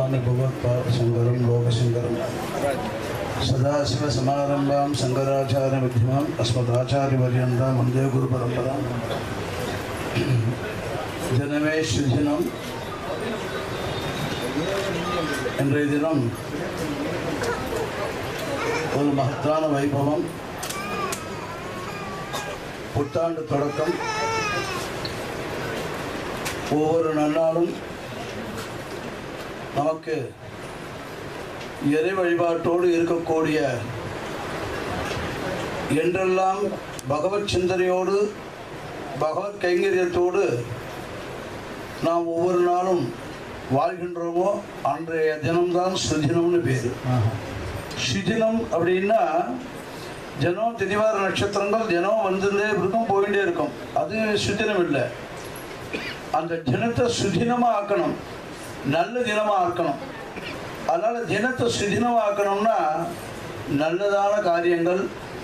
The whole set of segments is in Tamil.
நமாமி பகவத்பாத சங்கரம் லோகசங்கரம் सदाशिवसमारम्भां शङ्कराचार्यमध्यमाम् अस्मदाचार्यपर्यन्तां वन्दे गुरुपरम्पराम् ஜனமே சுதினம் இன்றைய தினம் ஒரு மகத்தான வைபவம் புத்தாண்டு தொடக்கம் ஒவ்வொரு நன்னாளும் நமக்கு இறை வழிபாட்டோடு இருக்கக்கூடிய என்றெல்லாம் பகவத் சிந்தனையோடு பகவத் கைங்கரியத்தோடு நாம் ஒவ்வொரு நாளும் வாழ்கின்றோமோ அன்றைய தினம்தான் சுதினம்னு பேர் சுதினம் அப்படின்னா தினம் திதிவார நட்சத்திரங்கள் தினம் வந்துட்டே இருக்கும் போயிட்டே இருக்கும் அது சுதினம் இல்லை அந்த தினத்தை சுதினமாக ஆக்கணும் நல்ல தினமாக ஆக்கணும் அதனால் தினத்தை சுதினமாக்கணும்னா நல்லதான காரியங்கள்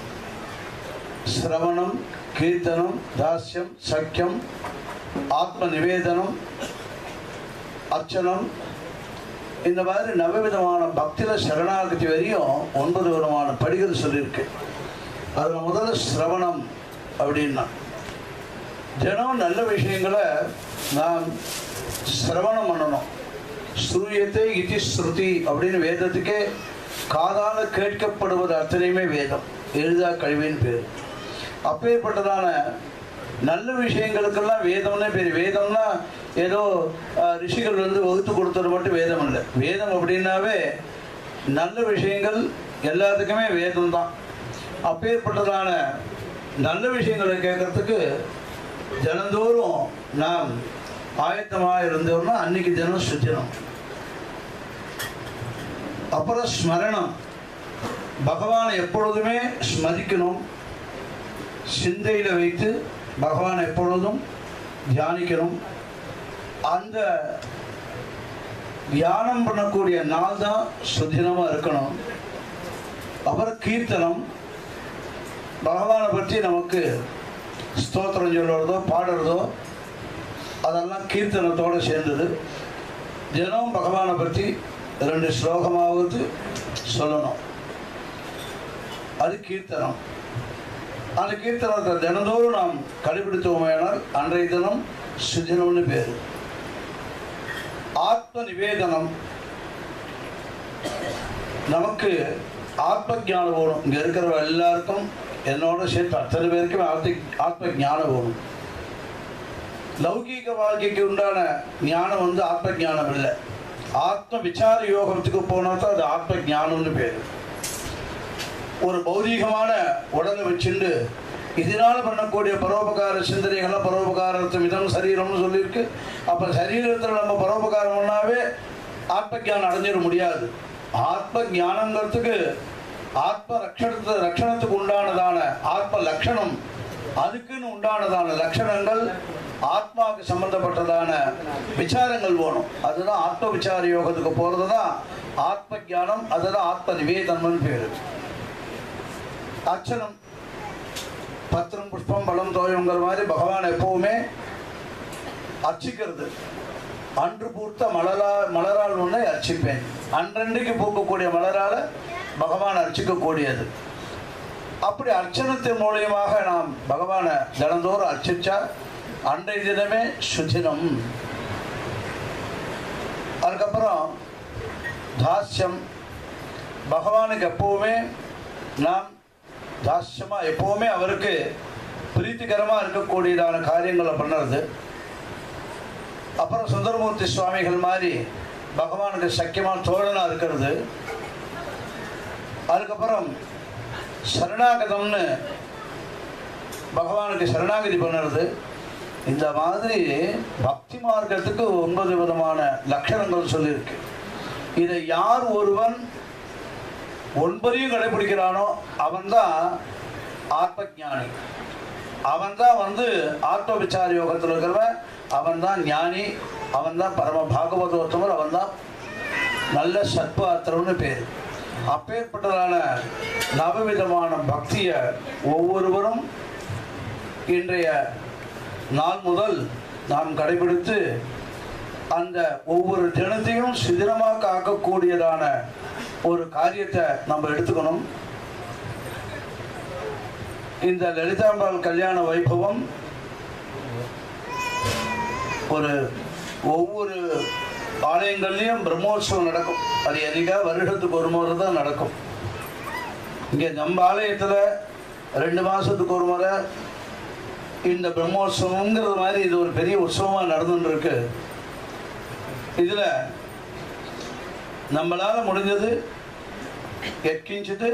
சிரவணம் கீர்த்தனம் தாஸ்யம் சக்கியம் ஆத்ம நிவேதனம் அர்ச்சனம் இந்த மாதிரி நவவிதமான பக்தியில் சரணாகதி வரையும் ஒன்பது விதமான படிகள் சொல்லியிருக்கு அதில் முதல்ல சிரவணம் அப்படின்னா தினம் நல்ல விஷயங்களை நாம் சிரவணம் பண்ணணும் ஸ்ரூயத்தை இதி ஸ்ருதி அப்படின்னு வேதத்துக்கே காதால கேட்கப்படுவது அத்தனையுமே வேதம் எழுதா கழிவின் பேர் அப்பேற்பட்டதான நல்ல விஷயங்களுக்கெல்லாம் வேதம்னே பேர் வேதம்னா ஏதோ அஹ், ரிஷிகள் வந்து வகுத்து கொடுத்தது மட்டும் வேதம் இல்லை வேதம் அப்படின்னாவே நல்ல விஷயங்கள் எல்லாத்துக்குமே வேதம் தான் அப்பேற்பட்டதான நல்ல விஷயங்களை கேட்கறதுக்கு தினந்தோறும் நாம் ஆயத்தமாக இருந்தோம்னா அன்னைக்கு தினம் சுத்தினம் அப்புறம் ஸ்மரணம் பகவானை எப்பொழுதுமே ஸ்மரிக்கணும் சிந்தையில் வைத்து பகவானை எப்பொழுதும் தியானிக்கணும் அந்த தியானம் பண்ணக்கூடிய நாள் தான் சுதினமாக இருக்கணும் அப்புறம் கீர்த்தனம் பகவானை பற்றி நமக்கு ஸ்தோத்திரம் சொல்லுறதோ பாடுறதோ அதெல்லாம் கீர்த்தனத்தோடு சேர்ந்தது தினம் பகவானை பற்றி ரெண்டு ஸ்லோகமாவது சொல்லணும் அது கீர்த்தனம் அந்த கீர்த்தனத்தை தினந்தோறும் நாம் கடைபிடித்தோமேனால் அன்றைய தினம் சுதினம்னு பேர் ஆத்ம நிவேதனம் நமக்கு ஆத்ம ஞானம் வேணும் இங்கே இருக்கிற எல்லாருக்கும் என்னோட சேர்த்து அத்தனை பேருக்குமே ஆத்ம ஆத்ம ஞானம் வேணும் லௌகீக வாழ்க்கைக்கு உண்டான ஞானம் வந்து ஆத்ம ஞானம் இல்லை ஆத்ம விசார யோகத்துக்கு போனா தான் அது ஆத்ம ஞானம்னு பேர் ஒரு பௌதீகமான உடலை வச்சுண்டு இதனால பண்ணக்கூடிய பரோபகார சிந்தனைகள்லாம் பரோபகாரத்து மிதம் சரீரம்னு சொல்லியிருக்கு அப்போ சரீரத்தில் நம்ம பரோபகாரம் பண்ணாவே ஆத்ம ஞானம் அடைஞ்சிட முடியாது ஆத்ம ஞானங்கிறதுக்கு ஆத்ம ரக்ஷணத்து ரக்ஷணத்துக்கு உண்டானதான ஆத்ம லக்ஷணம் அதுக்குன்னு உண்டானதான லட்சணங்கள் ஆத்மாவுக்கு சம்பந்தப்பட்டதான விசாரங்கள் வேணும் அதுதான் ஆத்ம விசார யோகத்துக்கு போகிறது தான் ஆத்ம ஞானம் அதுதான் ஆத்ம நிவேதனம்னு பேர் அர்ச்சனம் பத்திரம் புஷ்பம் பலம் தோயங்கிற மாதிரி பகவான் எப்பவுமே அர்ச்சிக்கிறது அன்று பூர்த்த மலரா மலரால் ஒன்றை அர்ச்சிப்பேன் அன்றன்றைக்கு பூக்கக்கூடிய மலரால பகவான் அர்ச்சிக்கக்கூடியது அப்படி அர்ச்சனத்தின் மூலியமாக நாம் பகவானை தினந்தோறும் அர்ச்சிச்சா அன்றைய தினமே சுதினம் அதுக்கப்புறம் தாஸ்யம் பகவானுக்கு எப்பவுமே நாம் தாஸ்யமாக எப்பவுமே அவருக்கு பிரீத்திகரமாக இருக்கக்கூடியதான காரியங்களை பண்ணுறது அப்புறம் சுந்தரமூர்த்தி சுவாமிகள் மாதிரி பகவானுக்கு சக்கியமான தோழனாக இருக்கிறது அதுக்கப்புறம் சரணாகதம்னு பகவானுக்கு சரணாகதி பண்ணுறது இந்த மாதிரி பக்தி மார்க்கத்துக்கு ஒன்பது விதமான லட்சணங்கள் சொல்லியிருக்கு இதை யார் ஒருவன் ஒன்பதையும் கடைபிடிக்கிறானோ அவன்தான் ஆத்ம ஞானி அவன்தான் வந்து ஆத்ம விசார யோகத்தில் இருக்கிறவன் அவன்தான் ஞானி அவன்தான் பரம பாகவதோத்தமர் அவன்தான் நல்ல சத்பாத்திரம்னு பேர் அப்பேற்பட்டதான நவவிதமான பக்தியை ஒவ்வொருவரும் இன்றைய நாள் முதல் நாம் கடைபிடித்து அந்த ஒவ்வொரு தினத்தையும் சிதிரமாக ஆக்கக்கூடியதான ஒரு காரியத்தை நம்ம எடுத்துக்கணும் இந்த லலிதாம்பாள் கல்யாண வைபவம் ஒரு ஒவ்வொரு ஆலயங்கள்லையும் பிரம்மோற்சவம் நடக்கும் அது எதிகா வருடத்துக்கு ஒரு முறை தான் நடக்கும் இங்கே நம்ம ஆலயத்தில் ரெண்டு மாதத்துக்கு ஒரு முறை இந்த பிரம்மோற்சவங்கிறது மாதிரி இது ஒரு பெரிய உற்சவமாக நடந்துட்டு இருக்கு இதில் நம்மளால் முடிஞ்சது எட்கிஞ்சது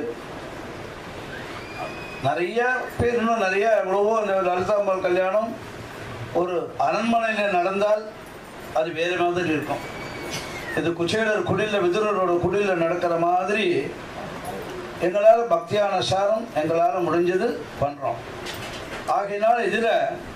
நிறைய பேர் இன்னும் நிறைய எவ்வளவோ இந்த லலிதாம்பாள் கல்யாணம் ஒரு அரண்மனையில் நடந்தால் அது வேறு மாதிரி இருக்கும் இது குச்சேலர் குடியில் விதுரரோட குடியில் நடக்கிற மாதிரி எங்களால் பக்தியான சாரம் எங்களால் முடிஞ்சது பண்ணுறோம் ஆகையினால் இதில்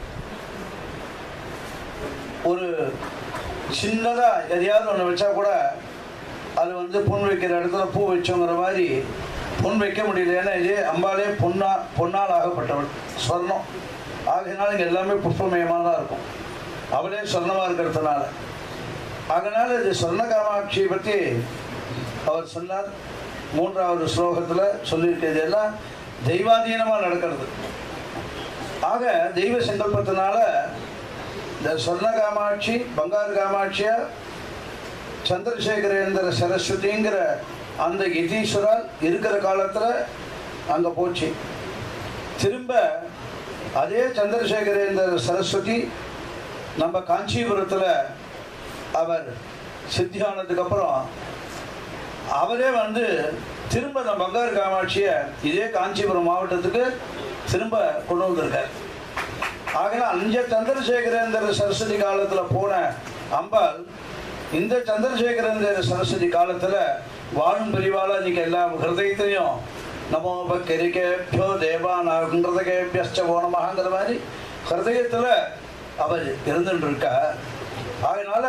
ஒரு சின்னதாக எதையாவது ஒன்று வச்சா கூட அது வந்து பொன் வைக்கிற இடத்துல பூ வச்சோங்கிற மாதிரி பொன் வைக்க முடியல ஏன்னா இது அம்பாலே பொன்னா பொன்னால் ஆகப்பட்டவள் சொர்ணம் ஆகையினால இங்கே எல்லாமே புஷ்பமயமாக தான் இருக்கும் அவளே சொர்ணமாக இருக்கிறதுனால அதனால் இது சொர்ண காமாட்சியை பற்றி அவர் சொன்னார் மூன்றாவது ஸ்லோகத்தில் சொல்லியிருக்கிறது எல்லாம் தெய்வாதீனமாக நடக்கிறது ஆக தெய்வ சங்கல்பத்தினால இந்த சொர்ண காமாட்சி பங்காரு காமாட்சியா சந்திரசேகரேந்திர சரஸ்வதிங்கிற அந்த யதீஸ்வரால் இருக்கிற காலத்தில் அங்கே போச்சு திரும்ப அதே சந்திரசேகரேந்திர சரஸ்வதி நம்ம காஞ்சிபுரத்தில் அவர் சித்தியானதுக்கு அப்புறம் அவரே வந்து திரும்ப நம்ம பங்காரு காமாட்சியை இதே காஞ்சிபுரம் மாவட்டத்துக்கு திரும்ப கொண்டு வந்திருக்கார் ஆகையால் அஞ்ச சந்திரசேகரேந்திர சரஸ்வதி காலத்தில் போன அம்பாள் இந்த சந்திரசேகரேந்திர சரஸ்வதி காலத்தில் வாழும் பிரிவால் இன்னைக்கு எல்லா ஹிருதயத்தையும் நமோ பக்கிரிகேபியோ தேவானாகிருதகேபியஸ்ட ஓணமாங்கிற மாதிரி ஹிருதயத்தில் அவர் இருந்துட்டு இருக்கார் அதனால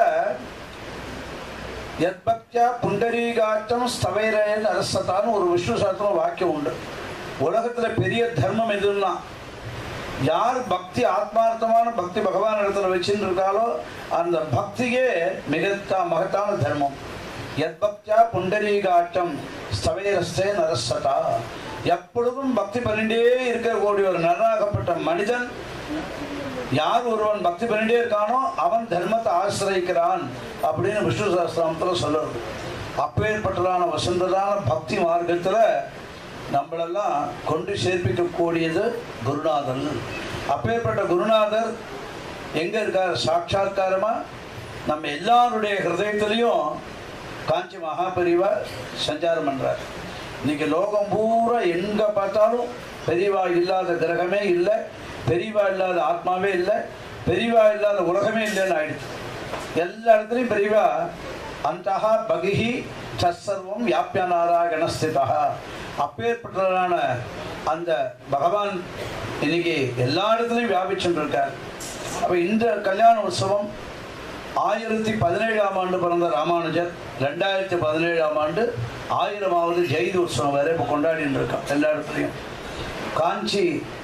எத்பக்தியா புண்டரீகாட்டம் ஸ்தவைரன் அரசத்தான்னு ஒரு விஷ்ணு சாஸ்திரம் வாக்கியம் உண்டு உலகத்தில் பெரிய தர்மம் எதுன்னா யார் பக்தி ஆத்மார்த்தமான பக்தி பகவான் இடத்துல வச்சுட்டு இருக்காலோ அந்த பக்தியே மிகத்தா மகத்தான தர்மம் எத்பக்தியா புண்டரீகாட்டம் ஸ்தவைரஸ்தே நரசதா எப்பொழுதும் பக்தி பண்ணிட்டே இருக்கக்கூடிய ஒரு நரனாகப்பட்ட மனிதன் யார் ஒருவன் பக்தி பண்ணிட்டே இருக்கானோ அவன் தர்மத்தை ஆசிரியிக்கிறான் அப்படின்னு விஷ்ணு சாஸ்திரத்தில் சொல்லுறது அப்பேற்பட்டதான வசந்ததான பக்தி மார்க்கத்தில் நம்மளெல்லாம் கொண்டு சேர்ப்பிக்கக்கூடியது குருநாதர் அப்பேற்பட்ட குருநாதர் எங்கே இருக்கார் சாட்சாத்காரமா நம்ம எல்லாருடைய ஹிருதயத்திலையும் காஞ்சி மகாபெரிவா சஞ்சாரம் பண்ணுறார் இன்னைக்கு லோகம் பூரா எங்கே பார்த்தாலும் பெரியவா இல்லாத கிரகமே இல்லை பெரியவா இல்லாத ஆத்மாவே இல்லை பெரியவா இல்லாத உலகமே இல்லைன்னு ஆயிடுச்சு எல்லா இடத்துலையும் பெரியவா அந்தஹா பகிஹி சர்வம் வியாபிய நாராயணஸ்திதா அப்பேற்பட்டதான அந்த பகவான் இன்னைக்கு எல்லா இடத்துலையும் வியாபிச்சுட்டு இருக்கார் அப்போ இந்த கல்யாண உற்சவம் ஆயிரத்தி பதினேழாம் ஆண்டு பிறந்த ராமானுஜர் ரெண்டாயிரத்தி பதினேழாம் ஆண்டு ஆயிரமாவது ஜெயந்தி உற்சவம் வேற இப்போ கொண்டாடிட்டு இருக்கோம் எல்லா இடத்துலையும் காஞ்சி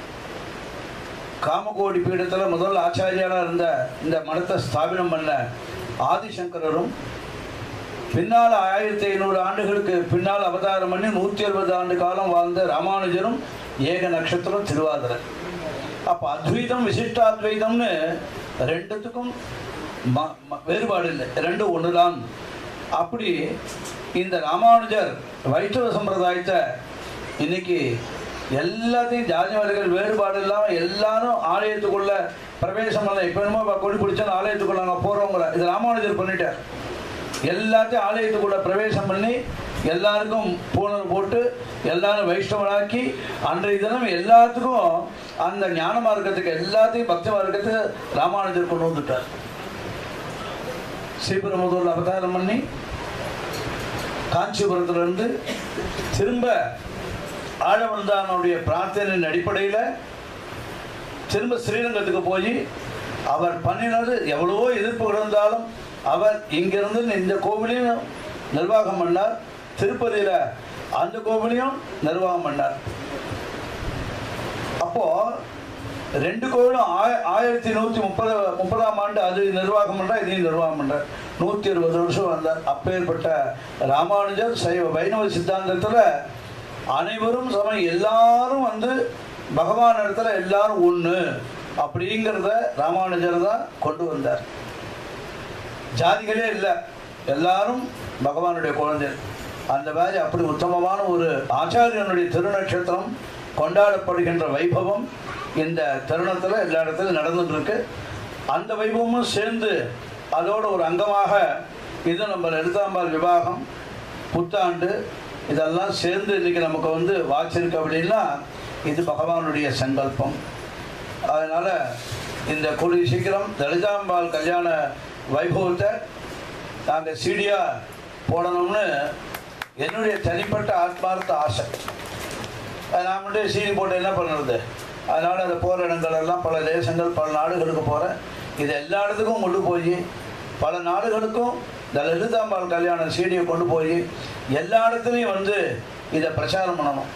காமகோடி பீடத்தில் முதல் ஆச்சாரியாராக இருந்த இந்த மடத்தை ஸ்தாபனம் பண்ண ஆதிசங்கரரும் பின்னால் ஆயிரத்தி ஐநூறு ஆண்டுகளுக்கு பின்னால் அவதாரம் பண்ணி நூற்றி அறுபது ஆண்டு காலம் வாழ்ந்த ராமானுஜரும் ஏக நட்சத்திரம் திருவாதிரை அப்போ அத்வைதம் விசிஷ்டாத்வைதம்னு ரெண்டுத்துக்கும் ம- ம- வேறுபாடு இல்லை ரெண்டும் ஒன்று தான் அப்படி இந்த ராமானுஜர் வைஷ்ணவ சம்பிரதாயத்தை இன்னைக்கு எல்லாத்தையும் ஜாதி மலைகள் வேறுபாடு இல்லாமல் எல்லாரும் ஆலயத்துக்குள்ள பிரவேசம் பண்ணல இப்போ என்னமோ இப்ப கொடி பிடிச்சா ஆலயத்துக்குள்ள நாங்கள் போகிறோங்கிற இது ராமானுஜர் பண்ணிட்டார் எல்லாத்தையும் ஆலயத்துக்குள்ள பிரவேசம் பண்ணி எல்லாருக்கும் பூணல் போட்டு எல்லாரும் வைஷ்ணவனாக்கி அன்றைய தினம் எல்லாத்துக்கும் அந்த ஞான மார்க்கத்துக்கு எல்லாத்தையும் பக்தி மார்க்கத்துக்கு ராமானுஜர் கொண்டு வந்துட்டார் ஸ்ரீபெரும்புதூர்ல அவதாரம் பண்ணி காஞ்சிபுரத்துல இருந்து திரும்ப ஆழவந்தானுடைய பிரார்த்தனையின் அடிப்படையில் திரும்ப ஸ்ரீரங்கத்துக்கு போய் அவர் பண்ணினது எவ்வளவோ எதிர்ப்பு இருந்தாலும் அவர் இங்கிருந்து இந்த கோவிலையும் நிர்வாகம் பண்ணார் திருப்பதியில் அந்த கோவிலையும் நிர்வாகம் பண்ணார் அப்போ ரெண்டு கோவிலும் ஆய- ஆயிரத்தி நூற்றி முப்பது முப்பதாம் ஆண்டு அது நிர்வாகம் பண்ணுறா இதையும் நிர்வாகம் பண்ணுறார் நூற்றி இருபது வருஷம் வந்தார் அப்பேற்பட்ட ராமானுஜர் சைவ வைணவ சித்தாந்தத்தில் அனைவரும் சமம் எல்லாரும் வந்து பகவான் இடத்துல எல்லாரும் ஒன்று அப்படிங்கிறத ராமானுஜர் தான் கொண்டு வந்தார் ஜாதிகளே இல்லை எல்லாரும் பகவானுடைய குழந்தைகள் அந்த மாதிரி அப்படி உத்தமமான ஒரு ஆச்சாரியனுடைய திருநட்சத்திரம் கொண்டாடப்படுகின்ற வைபவம் இந்த தருணத்தில் எல்லா இடத்துலையும் நடந்துட்டு இருக்கு அந்த வைபவமும் சேர்ந்து அதோட ஒரு அங்கமாக இது நம்ம லலிதாம்பாள் விவாகம் புத்தாண்டு இதெல்லாம் சேர்ந்து இன்னைக்கு நமக்கு வந்து வாச்சிருக்கு அப்படின்னா இது பகவானுடைய சங்கல்பம் அதனால் இந்த கூடிய சீக்கிரம் லலிதாம்பாள் கல்யாண வைபவத்தை நாங்கள் சீடியாக போடணும்னு என்னுடைய தனிப்பட்ட ஆத்மார்த்த ஆசை அது நான் மட்டும் சீடி போட்டு என்ன பண்ணுறது அதனால் அந்த போகிற இடங்கள் எல்லாம் பல தேசங்கள் பல நாடுகளுக்கு போகிறேன் இது எல்லா இடத்துக்கும் கொண்டு போய் பல நாடுகளுக்கும் இந்த லலிதாம்பாள் கல்யாண சீடியை கொண்டு போய் எல்லா இடத்துலையும் வந்து இதை பிரச்சாரம் பண்ணணும்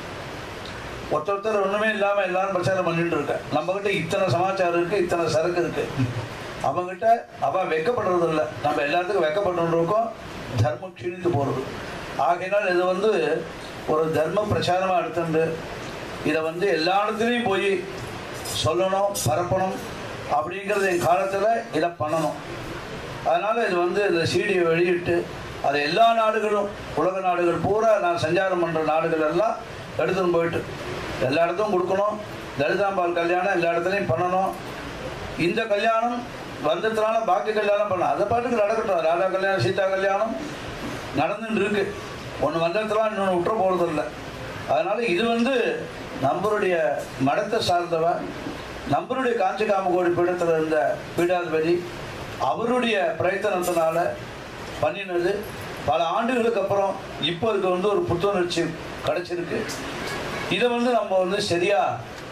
ஒருத்தர் ஒருத்தர் ஒன்றுமே இல்லாமல் எல்லாரும் பிரச்சாரம் பண்ணிட்டு இருக்க நம்மக்கிட்ட இத்தனை சமாச்சாரம் இருக்குது இத்தனை சரக்கு இருக்குது அவங்ககிட்ட அவன் வெக்கப்படுறது இல்லை நம்ம எல்லாத்துக்கும் வெக்கப்பட்டு இருக்கோம் தர்மம் க்ஷீணித்து போகிறது ஆகையினால் இது வந்து ஒரு தர்ம பிரச்சாரமாக எடுத்துட்டு இதை வந்து எல்லா இடத்துலையும் போய் சொல்லணும் பரப்பணும் அப்படிங்கிறது என் காலத்தில் இதை பண்ணணும் அதனால் இது வந்து இந்த சீடியை வெளியிட்டு அது எல்லா நாடுகளும் உலக நாடுகள் பூரா நான் சஞ்சாரம் பண்ணுற நாடுகள் எல்லாம் எடுத்துன்னு போயிட்டு எல்லா இடத்தும் கொடுக்கணும் லலிதாம்பாள் கல்யாணம் எல்லா இடத்துலையும் பண்ணணும் இந்த கல்யாணம் வந்ததுனால பாக்கி கல்யாணம் பண்ணலாம் அதை பாட்டுக்கு நடக்கட்டும் ராதா கல்யாணம் சீதா கல்யாணம் நடந்துட்டு இருக்கு ஒன்று வந்ததுலாம் இன்னொன்று விட்டுற போகிறது இல்லை அதனால் இது வந்து நம்மளுடைய மடத்தை சார்ந்தவன் நம்மளுடைய காஞ்சி காமகோடி பீடத்தில் இருந்த பீடாதிபதி அவருடைய பிரயத்தனத்தினால பண்ணினது பல ஆண்டுகளுக்கு அப்புறம் இப்போ இதுக்கு வந்து ஒரு புத்துணர்ச்சி கிடைச்சிருக்கு இதை வந்து நம்ம வந்து சரியாக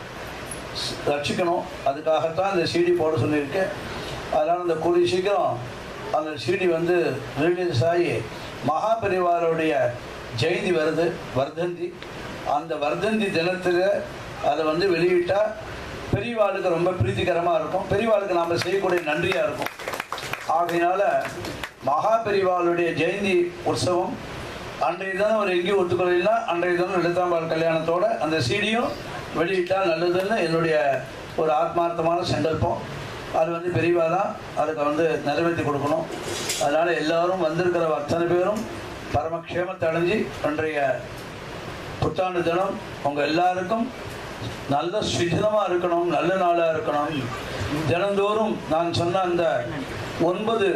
ரட்சிக்கணும் அதுக்காகத்தான் இந்த சிடி போட சொல்லியிருக்கேன் அதனால் இந்த கூடிய சீக்கிரம் அந்த சிடி வந்து ரிலீஸ் ஆகி மகாபரிவாருடைய ஜெயந்தி வருது வர்தந்தி அந்த வர்தந்தி தினத்தில் அதை வந்து வெளியிட்டால் பெரியவாளுக்கு ரொம்ப பிரீத்திகரமாக இருக்கும் பெரியவாளுக்கு நாம் செய்யக்கூடிய நன்றியாக இருக்கும் ஆகையினால மகாபெரிவாளுடைய ஜெயந்தி உற்சவம் அன்றைய தினம் ஒரு எங்கேயும் ஒத்துக்கொள்ளா அன்றைய தினம் லலிதாம்பாள் கல்யாணத்தோட அந்த சீடியும் வெளியிட்டால் நல்லதுன்னு என்னுடைய ஒரு ஆத்மார்த்தமான சங்கல்பம் அது வந்து பெரியவா தான் அதுக்கு வந்து நிறைவேற்றி கொடுக்கணும் அதனால் எல்லாரும் வந்திருக்கிற அத்தனை பேரும் பரமக்ஷேமத்தை அடைஞ்சு அன்றைய புத்தாண்டு தினம் உங்கள் எல்லாருக்கும் நல்ல சுதினமாக இருக்கணும் நல்ல நாளாக இருக்கணும் தினந்தோறும் நான் சொன்ன அந்த ஒன்பது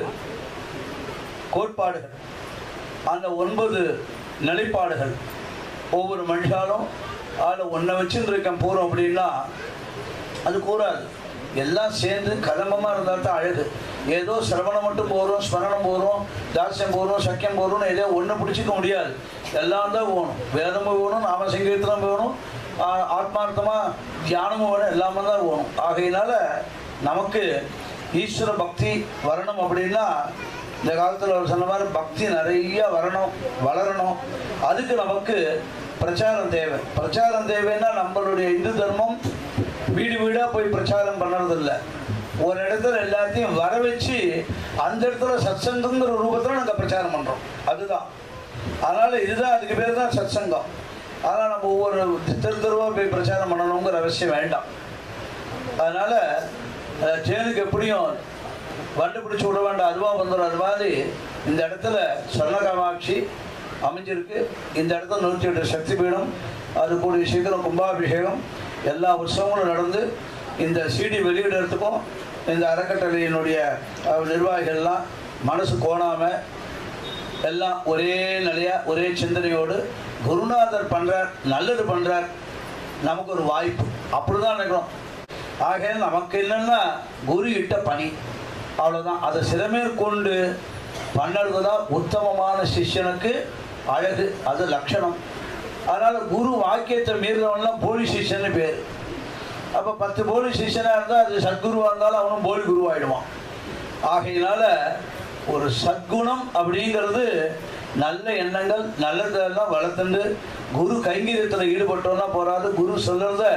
கோட்பாடுகள் அந்த ஒன்பது நிலைப்பாடுகள் ஒவ்வொரு மனுஷாலும் அதில் ஒன்றை வச்சுட்டு இருக்கேன் போகிறோம் அப்படின்னா அது கூறாது எல்லாம் சேர்ந்து கதம்பமாக இருந்தால் தான் அழகு ஏதோ சிரவணம் மட்டும் போகிறோம் ஸ்மரணம் போகிறோம் தாசியம் போகிறோம் சக்கியம் போகிறோம் ஏதோ ஒன்று பிடிச்சிக்க முடியாது எல்லாம் தான் போகணும் வேதமும் வேணும் நாம சங்கீர்த்தனம் வேணும் ஆ- ஆத்மார்த்தமாக தியானமும் வேணும் எல்லாமே தான் வேணும் ஆகையினால நமக்கு ஈஸ்வர பக்தி வரணும் அப்படின்னா இந்த காலத்தில் அவர் சொன்ன மாதிரி பக்தி நிறைய வரணும் வளரணும் அதுக்கு நமக்கு பிரச்சாரம் தேவை பிரச்சாரம் தேவைன்னா நம்மளுடைய இந்து தர்மம் வீடு வீடாக போய் பிரச்சாரம் பண்ணுறதில்ல ஒரு இடத்துல எல்லாத்தையும் வர வச்சு அந்த இடத்துல சத்சங்கங்கிற ரூபத்தில் நாங்கள் பிரச்சாரம் பண்ணுறோம் அதுதான் அதனால் இதுதான் அதுக்கு பேர் தான் சத்சங்கம் அதனால் நம்ம ஒவ்வொரு தெரு தெருவாக போய் பிரச்சாரம் பண்ணணுங்கிற அவசியம் வேண்டாம் அதனால் ஜெயிலுக்கு எப்படியும் வண்டு பிடிச்சி விட வேண்டாம் அதுவாக வந்துடும் அது மாதிரி இந்த இடத்துல சொர்ண காமாட்சி அமைஞ்சிருக்கு இந்த இடத்துல நூற்றி எட்டு சக்தி பீடம் அது கூடிய சீக்கிரம் கும்பாபிஷேகம் எல்லா உற்சவங்களும் நடந்து இந்த சீடி வெளியிடறதுக்கும் இந்த அறக்கட்டளையினுடைய அஹ், நிர்வாகிகள்லாம் மனசு கோணாமல் எல்லாம் ஒரே நிலையாக ஒரே சிந்தனையோடு குருநாதர் பண்ணுறார் நல்லது பண்ணுறார் நமக்கு ஒரு வாய்ப்பு அப்படிதான் நினைக்கணும் ஆக நமக்கு என்னன்னா குரு இட்ட பணி அவ்வளோதான் அதை சிறமேற்கொண்டு பண்ணுறது தான் உத்தமமான சிஷ்யனுக்கு அழகு அது லட்சணம் அதனால் குரு வாக்கியத்தை மீறினவன்லாம் போலி சிஷ்யன்னு பேர் அப்போ பத்து போலி சிஷ்யனாக இருந்தால் அது சத்குருவாக இருந்தாலும் அவனும் போலி குருவாயிடுவான் ஆகையினால ஒரு சத்குணம் அப்படிங்கிறது நல்ல எண்ணங்கள் நல்லதெல்லாம் வளர்த்துண்டு குரு கைங்கரியத்தில் ஈடுபட்டோம்னா போறாது குரு சொல்றத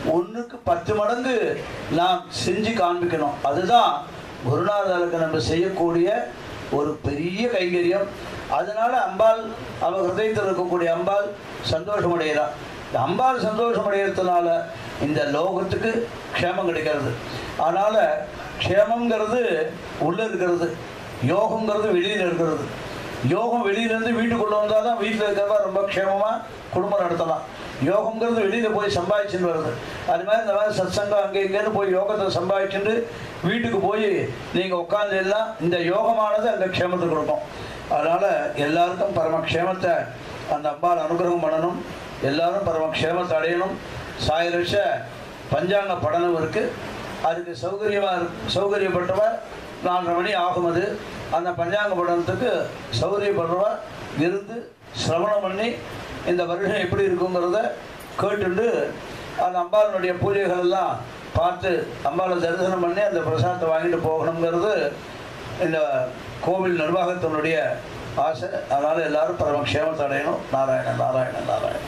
ஒன்றுக்கு பத்து மடங்கு நாம் செஞ்சு காண்பிக்கணும் அதுதான் குருநாதருக்கு நம்ம செய்யக்கூடிய ஒரு பெரிய கைங்கரியம் அதனால அம்பாள் அவ ஹிருதயத்தில் இருக்கக்கூடிய அம்பாள் சந்தோஷம் அடைகிறார் இந்த அம்பாள் சந்தோஷம் அடைகிறதுனால இந்த லோகத்துக்கு க்ஷேமம் கிடைக்கிறது அதனால க்ஷேமங்கிறது உள்ள இருக்கிறது யோகங்கிறது வெளியில் இருக்கிறது யோகம் வெளியிலேருந்து வீட்டுக்குள்ளே வந்தால் தான் வீட்டில் இருக்கிறதா ரொம்ப க்ஷேமமாக குடும்பம் நடத்தலாம் யோகங்கிறது வெளியில் போய் சம்பாதிச்சுட்டு வருது அது மாதிரி இந்த மாதிரி சத்சங்கம் அங்கே இங்கேருந்து போய் யோகத்தை சம்பாதிச்சுட்டு வீட்டுக்கு போய் நீங்கள் உட்காந்து எல்லாம் இந்த யோகமானது அங்கே க்ஷேமத்தை கொடுக்கும் அதனால் எல்லாருக்கும் பரமக்ஷேமத்தை அந்த அம்பாள் அனுகிரகம் பண்ணணும் எல்லாரும் பரமக்ஷேமத்தை அடையணும் சாயரட்ச பஞ்சாங்க படனம் இருக்குது அதுக்கு சௌகரியமாக இருக்கு சௌகரியப்பட்டவ நாலரை மணி ஆகும் அது அந்த பஞ்சாங்க படனத்துக்கு சௌகரியப்படுறவ இருந்து சிரவணம் பண்ணி இந்த வருஷம் எப்படி இருக்குங்கிறத கேட்டுண்டு அந்த அம்பாளுடைய பூஜைகள் எல்லாம் பார்த்து அம்பாளை தரிசனம் பண்ணி அந்த பிரசாதத்தை வாங்கிட்டு போகணுங்கிறது இந்த கோவில் நிர்வாகத்தினுடைய ஆசை அதனால் எல்லாரும் பரமக்ஷேமத்தை அடையணும் நாராயண நாராயண நாராயண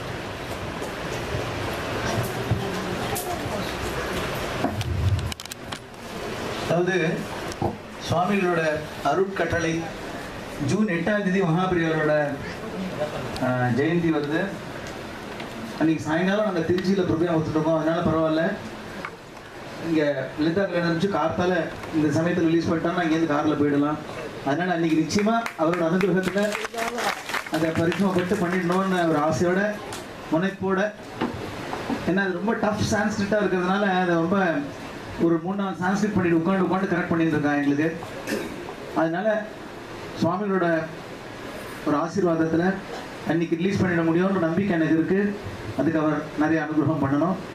அதாவது சுவாமிகளோட அருட்கட்டளை ஜூன் எட்டாம் தேதி மகாபிரியோட ஆஹ், ஜெயந்தி வருது அன்னைக்கு சாயங்காலம் நாங்கள் திருச்சியில் ப்ரோக்ராம் கொடுத்துருக்கோம் அதனால பரவாயில்ல இங்கே லலிதா கல்யாணம் இருந்துச்சு கார்த்தால இந்த சமயத்தில் ரிலீஸ் பண்ணிட்டோம்னா இங்கேருந்து காரில் போயிடலாம் அதனால அன்னைக்கு நிச்சயமாக அவரோட அனுகிரகத்தில் அதை பரிசமப்பட்டு பண்ணிடணும்னு ஒரு ஆசையோட முனைப்போட ஏன்னா அது ரொம்ப டஃப் சான்ஸ்கிரிட்டாக இருக்கிறதுனால அதை ரொம்ப ஒரு மூணு நாள் சான்ஸ்கிரிட் பண்ணிட்டு உட்காந்து உட்காந்து கரெக்ட் பண்ணிட்டு இருக்கான் எங்களுக்கு அதனால சுவாமிகளோட ஒரு ஆசீர்வாதத்தில் அன்னைக்கு ரிலீஸ் பண்ணிட முடியும்ன்ற நம்பிக்கை எனக்கு இருக்குது அதுக்கு அவர் நிறைய அனுகிரகம் பண்ணணும்